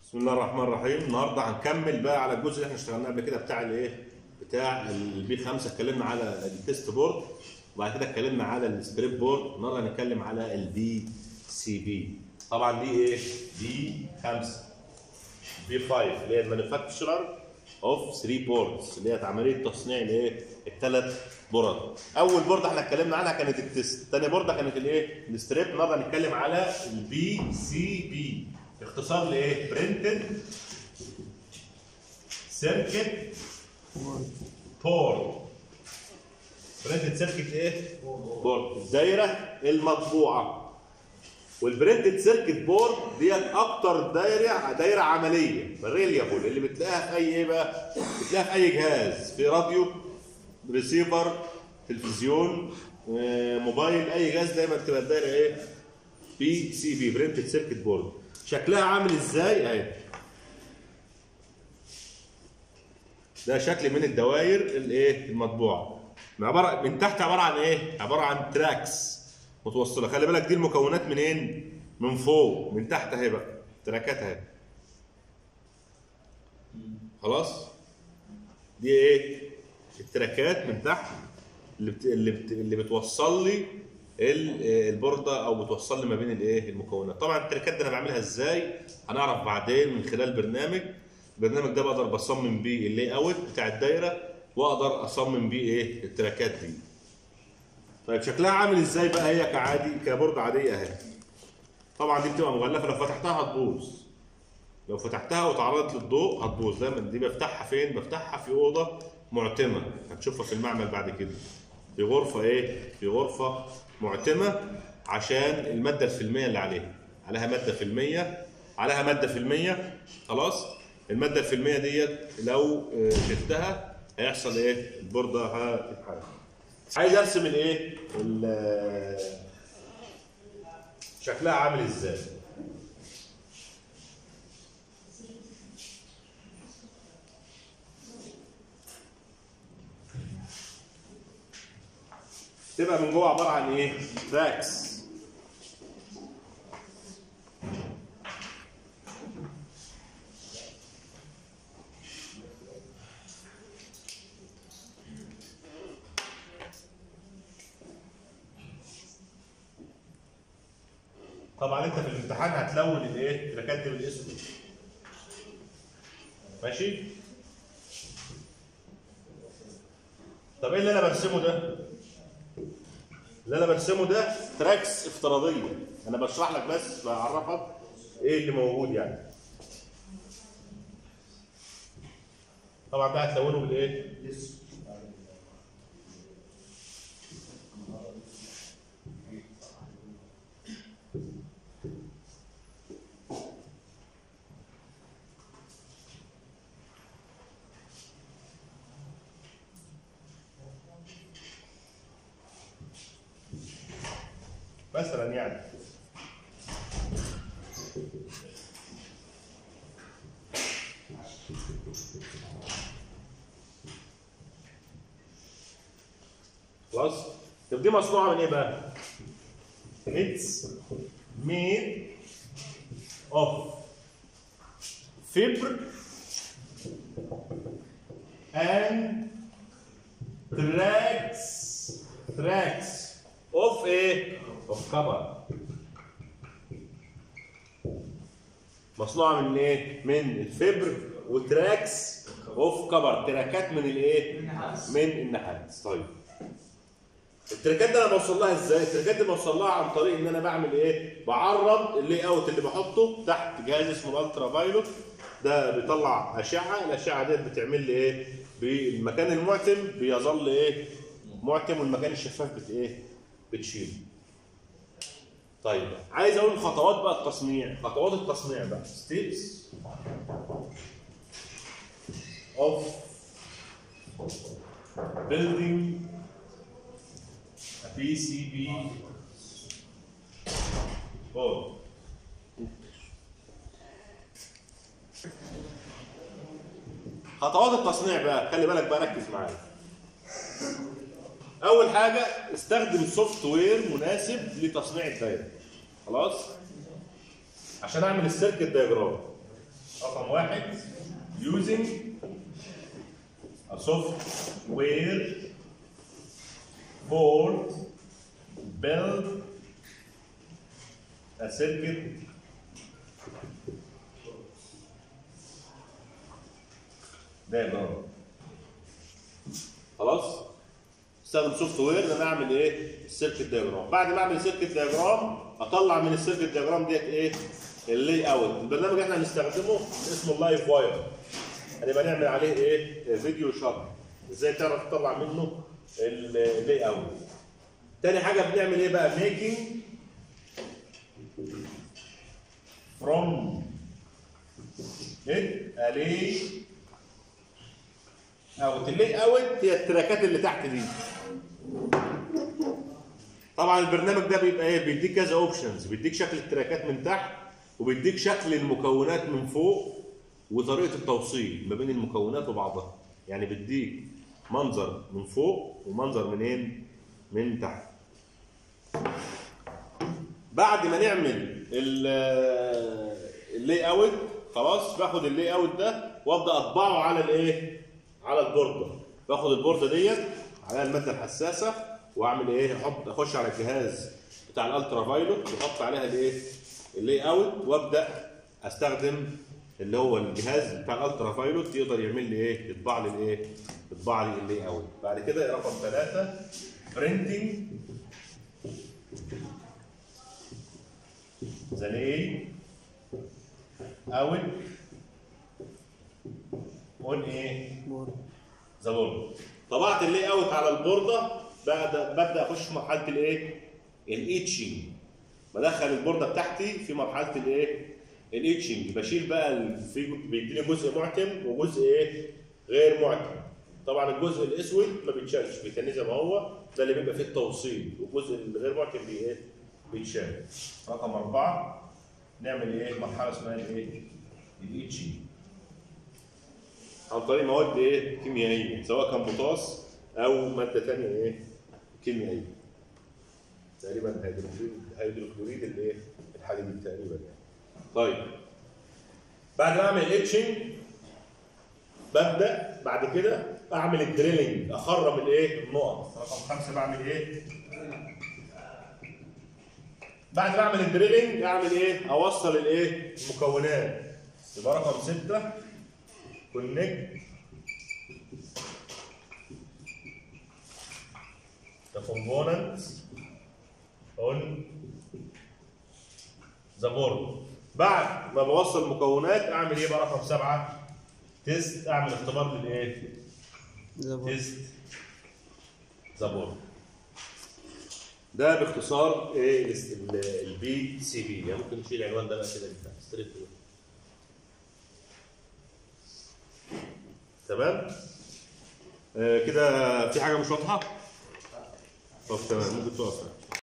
بسم الله الرحمن الرحيم النهارده هنكمل بقى على الجزء اللي احنا اشتغلناه قبل كده بتاع الايه بتاع البي 5 اتكلمنا على التيست بورد وبعد كده اتكلمنا على السكريب بورد النهارده هنتكلم على البي سي بي طبعا دي ايه دي 5 بي 5 اللي هي المانيفاكتشرر اوف 3 بوردز اللي هي عمليه تصنيع الايه الثلاث بورد اول بورده احنا اتكلمنا عنها كانت التيست ثاني بورده كانت الايه الستريب النهارده هنتكلم على البي سي بي اختصار لايه برنتد سيركت بورد برنتد سيركت ايه بورد الدايره المطبوعه والبرنتد سيركت بورد ديت اكتر دايره دايره عمليه ريليابل اللي بتلاقيها في اي ايه بقى بتلاقيها في اي جهاز في راديو ريسيفر تلفزيون آه، موبايل اي جهاز دايما تبقى الدايره ايه بي سي بي برنتد سيركت بورد شكلها عامل ازاي اهي ده شكل من الدوائر الايه المطبوعه من عباره من تحت عباره عن ايه عباره عن تراكس متوصله خلي بالك دي المكونات منين من فوق من تحت اهي بقى تراكات اهي خلاص دي ايه التراكات من تحت اللي بت... اللي, بت... اللي بتوصل لي ال- البورده او بتوصل لي ما بين الايه المكونات طبعا التراكات دي انا بعملها ازاي هنعرف بعدين من خلال برنامج البرنامج ده بقدر بصمم بيه اللاي اوت بتاع الدايره واقدر اصمم بيه ايه التراكات دي طيب شكلها عامل ازاي بقى هي كعادي كبورده عاديه اهي طبعا دي بتبقى مغلفه لو فتحتها هتبوظ لو فتحتها وتعرضت للضوء هتبوظ دايما دي بفتحها فين بفتحها في اوضه معتمه هتشوفها في المعمل بعد كده في غرفه ايه في غرفه معتمه عشان الماده الفيلميه اللي عليها عليها ماده فيلميه عليها ماده فيلميه خلاص الماده الفيلميه ديت لو آه، شلتها هيحصل ايه البورده هتتحرق عايز ارسم الايه ال- شكلها عامل ازاي تبقى من جوه عباره عن ايه تراكس طبعا انت في الامتحان هتلون الايه التراكات دي بالاسود ماشي طب ايه اللي انا برسمه ده اللي انا برسمه ده تراكس افتراضيه انا بشرح لك بس بعرفك ايه اللي موجود يعني طبعا ده هتلونه بالايه مثلا يعني خلاص طب دي مصنوعه من ايه بقى؟ It's made of fiber and tracks tracks of ايه؟ of cover مصنوعه من ايه؟ من الفبر وتراكس اوف كبر تراكات من الايه؟ من النحاس طيب التراكات دي انا بوصل لها ازاي؟ التراكات دي بوصل لها عن طريق ان انا بعمل ايه؟ بعرض اللي اوت اللي بحطه تحت جهاز اسمه الالترا فايلوت ده بيطلع اشعه الاشعه ديت بتعمل لي ايه؟ بالمكان المعتم بيظل ايه؟ معتم والمكان الشفاف بت ايه؟ بتشيله. طيب عايز اقول خطوات بقى التصنيع خطوات التصنيع بقى ستيبس of building a PCB board خطوات التصنيع بقى خلي بالك بقى ركز معايا اول حاجه استخدم سوفت وير مناسب لتصنيع الدايره خلاص عشان اعمل السيركت دايجرام رقم واحد using a software for build a circuit diagram خلاص استخدم سوفت وير ان انا اعمل ايه السيركت دياجرام بعد ما اعمل السيركت دياجرام اطلع من السيركت دياجرام ديت ايه اللي اوت البرنامج اللي احنا هنستخدمه اسمه اللايف واير هنبقى نعمل عليه ايه فيديو شرح ازاي تعرف تطلع منه اللي اوت تاني حاجه بنعمل ايه بقى ميكينج from it a lay اوت اللي اوت هي التراكات اللي تحت دي طبعا البرنامج ده بيبقى ايه بيديك كذا اوبشنز بيديك شكل التراكات من تحت وبيديك شكل المكونات من فوق وطريقه التوصيل ما بين المكونات وبعضها يعني بيديك منظر من فوق ومنظر منين من تحت بعد ما نعمل اللي اوت خلاص باخد اللي اوت ده وابدا اطبعه على الايه على البورده باخد البورده ديت عليها الماده الحساسه واعمل ايه احط اخش على الجهاز بتاع الالترا فايلوت واحط عليها الايه اللي اوت وابدا استخدم اللي هو الجهاز بتاع الالترا فايلوت يقدر يعمل لي ايه يطبع لي الايه يطبع لي اللي اوت بعد كده رقم ثلاثة برينتنج ذا لي اوت اون ايه ذا بورد طبعت اللي اوت على البورده ببدا ببدا اخش في مرحله الايه الايتشنج بدخل البورده بتاعتي في مرحله الايه الايتشنج بشيل بقى ال- في بيديني جزء معتم وجزء ايه غير معتم طبعا الجزء الاسود ما بيتشالش بيتنيه زي ما هو ده اللي بيبقى فيه التوصيل والجزء الغير معتم بي ايه بيتشال رقم اربعه نعمل ايه مرحله اسمها الايه الايتشنج عن طريق مواد ايه كيميائيه سواء كان بوتاس او ماده ثانيه ايه كيميائيه تقريبا هيدروكلوريد هيدروكلوريد اللي ايه الحديد تقريبا يعني طيب بعد ما اعمل اتشنج ببدا بعد كده اعمل الدريلنج اخرم الايه النقط رقم خمسه بعمل ايه بعد ما اعمل الدريلنج اعمل ايه اوصل الايه المكونات يبقى رقم سته connect the components on the board بعد ما بوصل المكونات اعمل ايه بقى رقم سبعه تيست اعمل اختبار للايه؟ تيست ذا بورد ده باختصار ايه البي سي بي يعني ممكن نشيل العنوان ده بقى كده بتاع ستريت تمام آه كده في حاجه مش واضحه طب تمام ممكن تقف